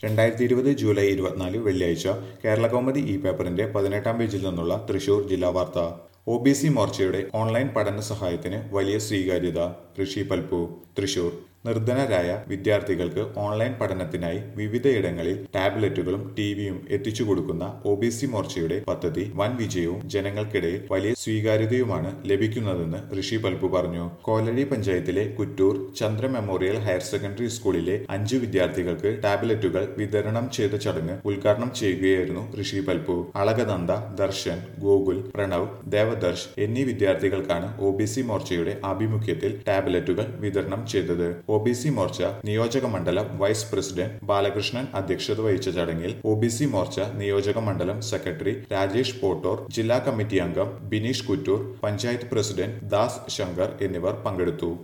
രണ്ടായിരത്തി ഇരുപത് ജൂലൈ ഇരുപത്തിനാല് വെള്ളിയാഴ്ച കേരള കൗമുദി ഇ പേപ്പറിന്റെ പതിനെട്ടാം പേജിൽ നിന്നുള്ള തൃശൂർ ജില്ലാ വാർത്ത ഒ ബി സി മോർച്ചയുടെ ഓൺലൈൻ പഠന സഹായത്തിന് വലിയ സ്വീകാര്യത ഋഷി പൽപു തൃശൂർ നിർധനരായ വിദ്യാർത്ഥികൾക്ക് ഓൺലൈൻ പഠനത്തിനായി വിവിധയിടങ്ങളിൽ ടാബ്ലറ്റുകളും ടിവിയും എത്തിച്ചു കൊടുക്കുന്ന ഒ ബി സി മോർച്ചയുടെ പദ്ധതി വൻ വിജയവും ജനങ്ങൾക്കിടയിൽ വലിയ സ്വീകാര്യതയുമാണ് ലഭിക്കുന്നതെന്ന് ഋഷി പൽപു പറഞ്ഞു കോലഴി പഞ്ചായത്തിലെ Kuttoor Chandra memorial higher secondary സ്കൂളിലെ അഞ്ചു വിദ്യാർത്ഥികൾക്ക് ടാബ്ലറ്റുകൾ വിതരണം ചെയ്ത ചടങ്ങ് ഉദ്ഘാടനം ചെയ്യുകയായിരുന്നു ഋഷി പൽപു അളകനന്ദ ദർശൻ ഗോകുൽ പ്രണവ് ദേവദർശ് എന്നീ വിദ്യാർത്ഥികൾക്കാണ് ഒ ബി സി മോർച്ചയുടെ ആഭിമുഖ്യത്തിൽ ടാബ്ലറ്റുകൾ വിതരണം ചെയ്തത് ഒ ബി സി മോർച്ച നിയോജക മണ്ഡലം വൈസ് പ്രസിഡന്റ് ബാലകൃഷ്ണൻ അധ്യക്ഷത വഹിച്ച ചടങ്ങിൽ ഒ ബി സി മോർച്ച നിയോജക മണ്ഡലം സെക്രട്ടറി രാജേഷ് പോട്ടോർ ജില്ലാ കമ്മിറ്റി അംഗം ബിനീഷ് കുറ്റൂർ പഞ്ചായത്ത് പ്രസിഡന്റ് ദാസ് ശങ്കർ എന്നിവർ പങ്കെടുത്തു